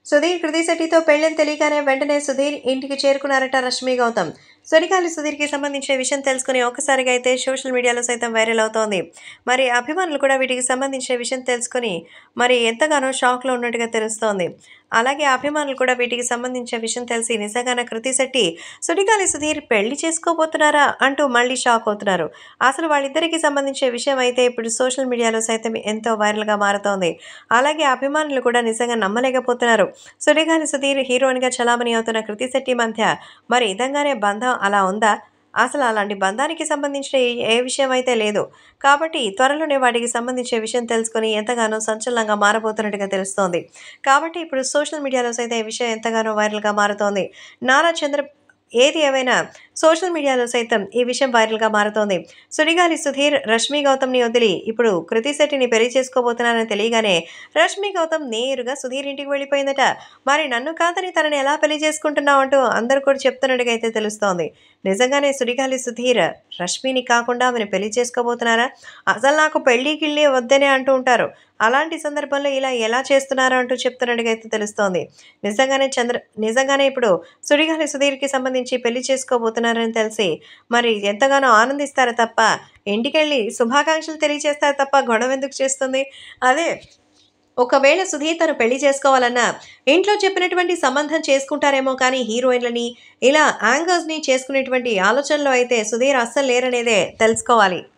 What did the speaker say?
సుధీర్ కృతి శెట్టితో పెళ్ళని తెలియగానే వెంటనే సుధీర్ ఇంటికి చేరుకున్నారట రష్మి గౌతమ్ సుడిగాలి సుధీర్కి సంబంధించిన విషయం తెలుసుకుని ఒక్కసారిగా అయితే సోషల్ మీడియాలో సైతం వైరల్ అవుతోంది మరి అభిమానులు కూడా వీటికి సంబంధించిన విషయం తెలుసుకుని మరి ఎంతగానో షాక్లో ఉన్నట్టుగా తెలుస్తోంది అలాగే అభిమానులు కూడా వీటికి సంబంధించిన విషయం తెలిసి నిజంగానే కృతి శెట్టి సుడిగాలి సుధీర్ పెళ్లి చేసుకోబోతున్నారా అంటూ మళ్ళీ షాక్ అవుతున్నారు అసలు వాళ్ళిద్దరికీ సంబంధించిన విషయం అయితే ఇప్పుడు సోషల్ మీడియాలో సైతం ఎంతో వైరల్గా మారుతోంది అలాగే అభిమానులు కూడా నిజంగా నమ్మలేకపోతున్నారు సుడిగాలి సుధీర్ హీరోయిన్గా చలామణి అవుతున్న కృతి శెట్టి మధ్య మరి ఇదంగానే బంధం అలా ఉందా అసలు అలాంటి బంధానికి సంబంధించిన ఏ- ఏ విషయం అయితే లేదు కాబట్టి త్వరలోనే వాటికి సంబంధించిన విషయం తెలుసుకొని ఎంతగానో సంచలనంగా మారబోతున్నట్టుగా తెలుస్తోంది కాబట్టి ఇప్పుడు సోషల్ మీడియాలో సైతం ఈ విషయం ఎంతగానో వైరల్గా మారుతోంది నారా చంద్ర ఏది ఏమైనా సోషల్ మీడియాలో సైతం ఈ విషయం వైరల్గా మారుతోంది సుడిగాలి సుధీర్ రష్మి గౌతమ్ని వదిలి ఇప్పుడు కృతి శెట్టిని పెళ్లి చేసుకోబోతున్నారని తెలియగానే రష్మి గౌతమ్ నేరుగా సుధీర్ ఇంటికి వెళ్ళిపోయిందట మరి నన్ను కాదని తనని ఎలా పెళ్లి చేసుకుంటున్నావు అంటూ అందరూ కూడా చెప్తున్నట్టుగా అయితే తెలుస్తోంది నిజంగానే సుడిగాలి సుధీర్ రష్మిని కాకుండా ఆమెను పెళ్లి చేసుకోబోతున్నారా అసలు నాకు పెళ్లి గిళ్ళి వద్దనే అంటూ ఉంటారు అలాంటి సందర్భంలో ఇలా ఎలా చేస్తున్నారో అంటూ చెప్తున్నట్టుగా అయితే తెలుస్తోంది నిజంగానే చంద్ర నిజంగానే ఇప్పుడు సుడిగాలి సుధీర్కి సంబంధించి పెళ్లి చేసుకోబోతున్నారని తెలిసి మరి ఎంతగానో ఆనందిస్తారు తప్ప ఇంటికెళ్ళి శుభాకాంక్షలు తెలియజేస్తారు తప్ప గొడవ ఎందుకు చేస్తుంది అదే ఒకవేళ సుధీర్ తను పెళ్లి చేసుకోవాలన్నా ఇంట్లో చెప్పినటువంటి సంబంధం చేసుకుంటారేమో కానీ హీరోయిన్లని ఇలా యాంగర్స్ని చేసుకునేటువంటి ఆలోచనలో అయితే సుధీర్ అస్సలు లేరనేదే తెలుసుకోవాలి